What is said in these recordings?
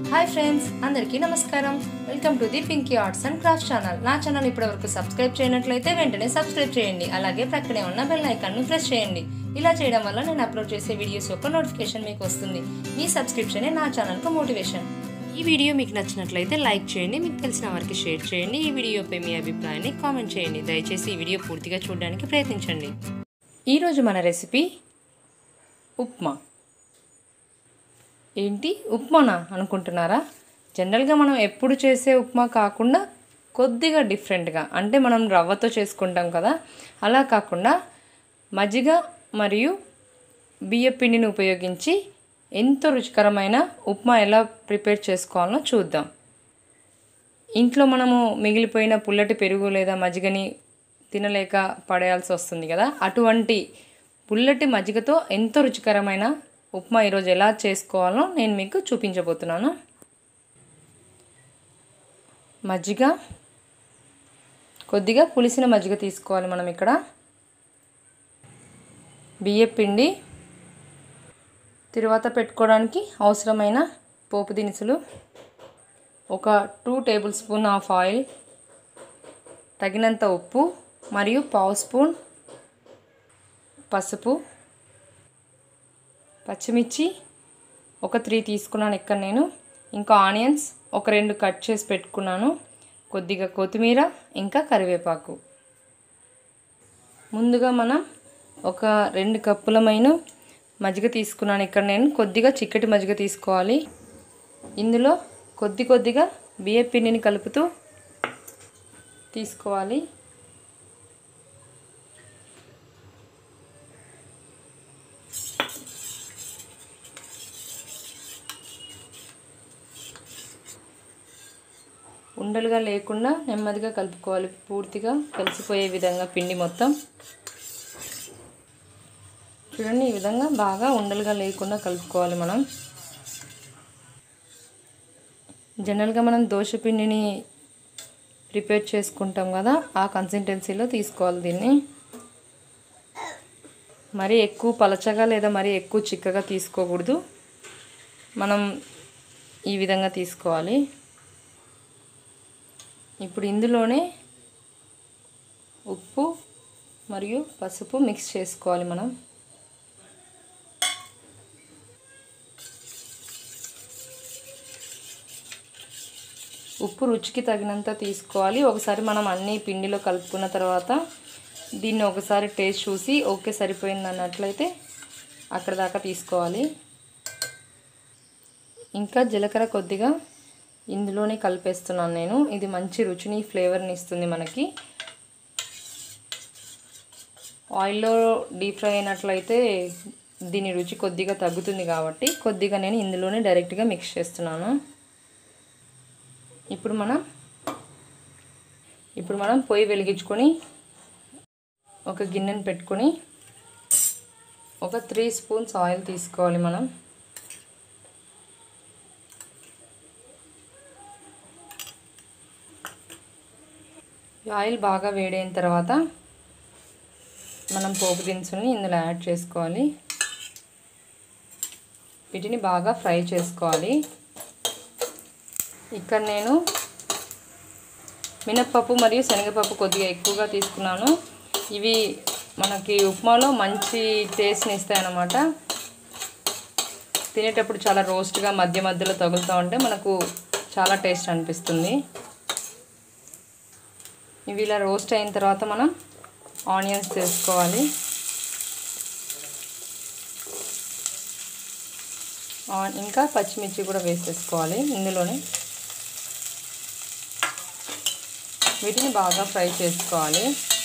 hi friends అందరికీ నమస్కారం welcome to the Pinky arts and craft channel నా ఛానల్ ఇప్పటివరకు సబ్స్క్రైబ్ చేయనట్లయితే వెంటనే సబ్స్క్రైబ్ చేయండి అలాగే ప్రక్కనే ఉన్న బెల్ ఐకాన్ను ప్రెస్ చేయండి ఇలా చేయడం వల్ల నేను అప్లోడ్ చేసే వీడియోస్ యొక్క నోటిఫికేషన్ మీకు వస్తుంది మీ సబ్స్క్రిప్షనే నా ఛానల్కు మోటివేషన్ ఈ వీడియో మీకు నచ్చినట్లయితే లైక్ చేయండి మీకు తెలిసిన వారికి షేర్ చేయండి ఈ వీడియోపై మీ అభిప్రాయాన్ని కామెంట్ చేయండి దయచేసి ఈ వీడియో పూర్తిగా చూడడానికి ప్రయత్నించండి ఈరోజు మన రెసిపీ ఉప్మా ఏంటి ఉప్మానా అనుకుంటున్నారా జనరల్గా మనం ఎప్పుడు చేసే ఉప్మా కాకుండా కొద్దిగా డిఫరెంట్గా అంటే మనం రవ్వతో చేసుకుంటాం కదా అలా కాకుండా మజ్జిగ మరియు బియ్య పిండిని ఉపయోగించి ఎంతో రుచికరమైన ఉప్మా ఎలా ప్రిపేర్ చేసుకోవాలో చూద్దాం ఇంట్లో మనము మిగిలిపోయిన పుల్లటి పెరుగు లేదా మజ్జిగని తినలేక పడేయాల్సి వస్తుంది కదా అటువంటి పుల్లటి మజ్జిగతో ఎంతో రుచికరమైన ఉప్మా ఈరోజు ఎలా చేసుకోవాలో నేను మీకు చూపించబోతున్నాను మజ్జిగ కొద్దిగా పులిసిన మజ్జిగ తీసుకోవాలి మనం ఇక్కడ బియ్య పిండి తరువాత పెట్టుకోవడానికి అవసరమైన పోపు దినుసులు ఒక two tablespoon of oil తగినంత ఉప్పు మరియు పావు స్పూన్ పసుపు పచ్చిమిర్చి ఒక త్రీ తీసుకున్నాను ఇక్కడ నేను ఇంకా ఆనియన్స్ ఒక రెండు కట్ చేసి పెట్టుకున్నాను కొద్దిగా కొత్తిమీర ఇంకా కరివేపాకు ముందుగా మనం ఒక రెండు కప్పులమైన మజ్జిగ తీసుకున్నాను ఇక్కడ నేను కొద్దిగా చిక్కటి మజ్జిగ తీసుకోవాలి ఇందులో కొద్ది కొద్దిగా బియ్య పిండిని కలుపుతూ తీసుకోవాలి ఉండలుగా లేకుండా నెమ్మదిగా కలుపుకోవాలి పూర్తిగా కలిసిపోయే విధంగా పిండి మొత్తం చూడండి ఈ విధంగా బాగా ఉండలుగా లేకుండా కలుపుకోవాలి మనం జనరల్గా మనం దోశ పిండిని ప్రిపేర్ చేసుకుంటాం కదా ఆ కన్సిస్టెన్సీలో తీసుకోవాలి దీన్ని మరీ ఎక్కువ పలచగా లేదా మరీ ఎక్కువ చిక్కగా తీసుకోకూడదు మనం ఈ విధంగా తీసుకోవాలి ఇప్పుడు ఇందులోనే ఉప్పు మరియు పసుపు మిక్స్ చేసుకోవాలి మనం ఉప్పు రుచికి తగినంత తీసుకోవాలి ఒకసారి మనం అన్ని పిండిలో కలుపుకున్న తర్వాత దీన్ని ఒకసారి టేస్ట్ చూసి ఓకే సరిపోయింది అన్నట్లయితే అక్కడ దాకా తీసుకోవాలి ఇంకా జీలకర్ర కొద్దిగా ఇందులోనే కలిపేస్తున్నాను నేను ఇది మంచి రుచిని ఫ్లేవర్ని ఇస్తుంది మనకి ఆయిల్లో డీప్ ఫ్రై అయినట్లయితే దీని రుచి కొద్దిగా తగ్గుతుంది కాబట్టి కొద్దిగా నేను ఇందులోనే డైరెక్ట్గా మిక్స్ చేస్తున్నాను ఇప్పుడు మనం ఇప్పుడు మనం పొయ్యి వెలిగించుకొని ఒక గిన్నెను పెట్టుకొని ఒక త్రీ స్పూన్స్ ఆయిల్ తీసుకోవాలి మనం ఆయిల్ బాగా వేడైన తర్వాత మనం పోపు దినుసుల్ని ఇందులో యాడ్ చేసుకోవాలి వీటిని బాగా ఫ్రై చేసుకోవాలి ఇక్కడ నేను మినప్పప్పు మరియు శనగపప్పు కొద్దిగా ఎక్కువగా తీసుకున్నాను ఇవి మనకి ఉప్మాలో మంచి టేస్ట్ని ఇస్తాయి అన్నమాట తినేటప్పుడు చాలా రోస్ట్గా మధ్య మధ్యలో తగులుతూ ఉంటే మనకు చాలా టేస్ట్ అనిపిస్తుంది ఇవి ఇలా రోస్ట్ అయిన తర్వాత మనం ఆనియన్స్ తీసుకోవాలి ఇంకా పచ్చిమిర్చి కూడా వేసేసుకోవాలి ఇందులోనే వీటిని బాగా ఫ్రై చేసుకోవాలి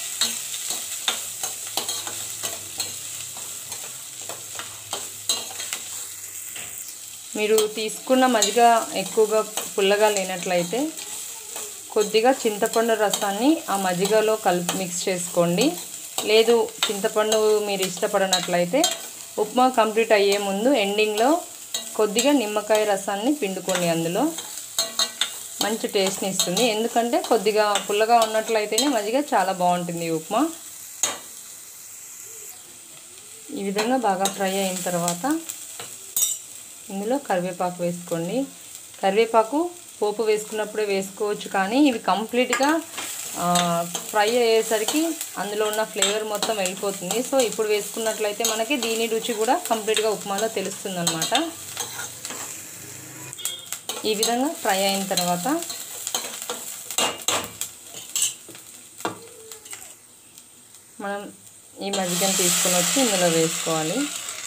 మీరు తీసుకున్న మజ్జిగ ఎక్కువగా పుల్లగా లేనట్లయితే కొద్దిగా చింతపండు రసాన్ని ఆ మజ్జిగలో కలిపి మిక్స్ చేసుకోండి లేదు చింతపండు మీరు ఇష్టపడినట్లయితే ఉప్మా కంప్లీట్ అయ్యే ముందు ఎండింగ్లో కొద్దిగా నిమ్మకాయ రసాన్ని పిండుకోండి అందులో మంచి టేస్ట్ని ఇస్తుంది ఎందుకంటే కొద్దిగా పుల్లగా ఉన్నట్లయితేనే మజ్జిగ చాలా బాగుంటుంది ఉప్మా ఈ విధంగా బాగా ఫ్రై అయిన తర్వాత ఇందులో కరివేపాకు వేసుకోండి కరివేపాకు పోపు వేసుకున్నప్పుడే వేసుకోవచ్చు కానీ ఇవి కంప్లీట్గా ఫ్రై అయ్యేసరికి అందులో ఉన్న ఫ్లేవర్ మొత్తం వెళ్ళిపోతుంది సో ఇప్పుడు వేసుకున్నట్లయితే మనకి దీని రుచి కూడా కంప్లీట్గా ఉప్మాలో తెలుస్తుంది అనమాట ఈ విధంగా ఫ్రై అయిన తర్వాత మనం ఈ మజ్జిగను తీసుకొని వచ్చి ఇందులో వేసుకోవాలి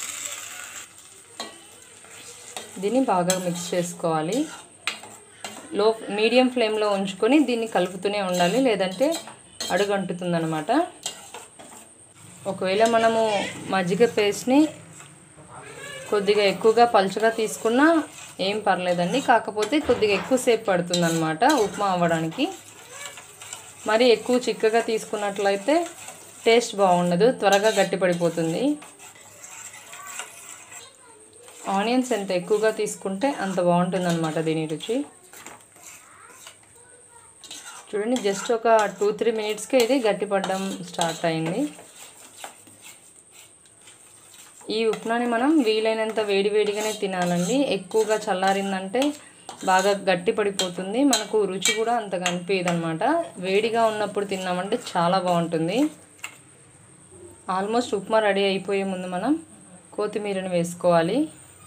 దీన్ని బాగా మిక్స్ చేసుకోవాలి లో మీడియం ఫ్లేమ్లో ఉంచుకొని దీన్ని కలుపుతూనే ఉండాలి లేదంటే అడుగంటుతుందనమాట ఒకవేళ మనము మజ్జిగ పేస్ట్ని కొద్దిగా ఎక్కువగా పలుచగా తీసుకున్నా ఏం పర్లేదండి కాకపోతే కొద్దిగా ఎక్కువసేపు పడుతుందన్నమాట ఉప్మా అవ్వడానికి మరి ఎక్కువ చిక్కగా తీసుకున్నట్లయితే టేస్ట్ బాగుండదు త్వరగా గట్టిపడిపోతుంది ఆనియన్స్ ఎంత ఎక్కువగా తీసుకుంటే అంత బాగుంటుంది అనమాట దీని రుచి చూడండి జస్ట్ ఒక టూ త్రీ మినిట్స్కే ఇది గట్టిపడడం స్టార్ట్ అయింది ఈ ఉప్మాని మనం వీలైనంత వేడివేడిగానే తినాలండి ఎక్కువగా చల్లారిందంటే బాగా గట్టి పడిపోతుంది మనకు రుచి కూడా అంతగా అనిపించదు అనమాట వేడిగా ఉన్నప్పుడు తిన్నామంటే చాలా బాగుంటుంది ఆల్మోస్ట్ ఉప్మా రెడీ అయిపోయే ముందు మనం కొత్తిమీరను వేసుకోవాలి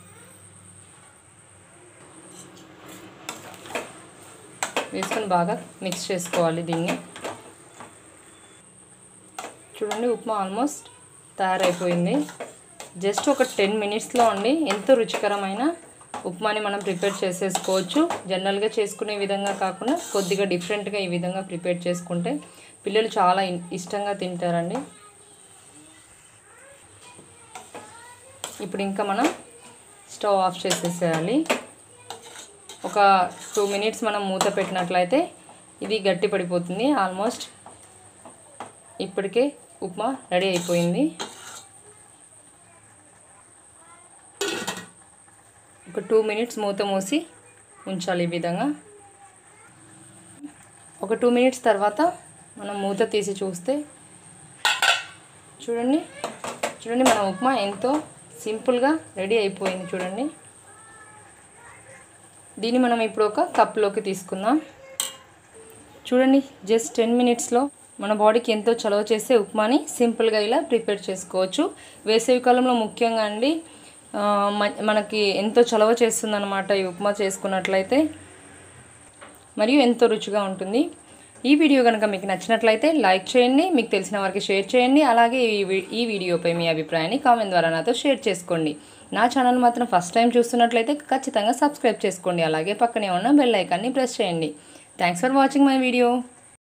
వేసుకొని బాగా మిక్స్ చేసుకోవాలి దీన్ని చూడండి ఉప్మా ఆల్మోస్ట్ తయారైపోయింది జస్ట్ ఒక టెన్ మినిట్స్లో అండి ఎంతో రుచికరమైన ఉప్మాని మనం ప్రిపేర్ చేసేసుకోవచ్చు జనరల్గా చేసుకునే విధంగా కాకుండా కొద్దిగా డిఫరెంట్గా ఈ విధంగా ప్రిపేర్ చేసుకుంటే పిల్లలు చాలా ఇష్టంగా తింటారండి ఇప్పుడు ఇంకా మనం స్టవ్ ఆఫ్ చేసేసేయాలి ఒక టూ మినిట్స్ మనం మూత పెట్టినట్లయితే ఇది గట్టి పడిపోతుంది ఆల్మోస్ట్ ఇప్పటికే ఉప్మా రెడీ అయిపోయింది ఒక టూ మినిట్స్ మూత మూసి ఉంచాలి ఈ విధంగా ఒక టూ మినిట్స్ తర్వాత మనం మూత తీసి చూస్తే చూడండి చూడండి మన ఉప్మా ఎంతో సింపుల్గా రెడీ అయిపోయింది చూడండి దీన్ని మనం ఇప్పుడు ఒక కప్లోకి తీసుకుందాం చూడండి జస్ట్ టెన్ మినిట్స్లో మన బాడీకి ఎంతో చలవ చేసే ఉప్మాని సింపుల్గా ఇలా ప్రిపేర్ చేసుకోవచ్చు వేసవి కాలంలో ముఖ్యంగా అండి మనకి ఎంతో చలవ చేస్తుందన్నమాట ఈ ఉప్మా చేసుకున్నట్లయితే మరియు ఎంతో రుచిగా ఉంటుంది ఈ వీడియో కనుక మీకు నచ్చినట్లయితే లైక్ చేయండి మీకు తెలిసిన వారికి షేర్ చేయండి అలాగే ఈ వీడియోపై మీ అభిప్రాయాన్ని కామెంట్ ద్వారా నాతో షేర్ చేసుకోండి నా ఛానల్ మాత్రం ఫస్ట్ టైం చూస్తున్నట్లయితే ఖచ్చితంగా సబ్స్క్రైబ్ చేసుకోండి అలాగే పక్కనే ఉన్న బెల్ ఐకాన్ని ప్రెస్ చేయండి thanks for watching my video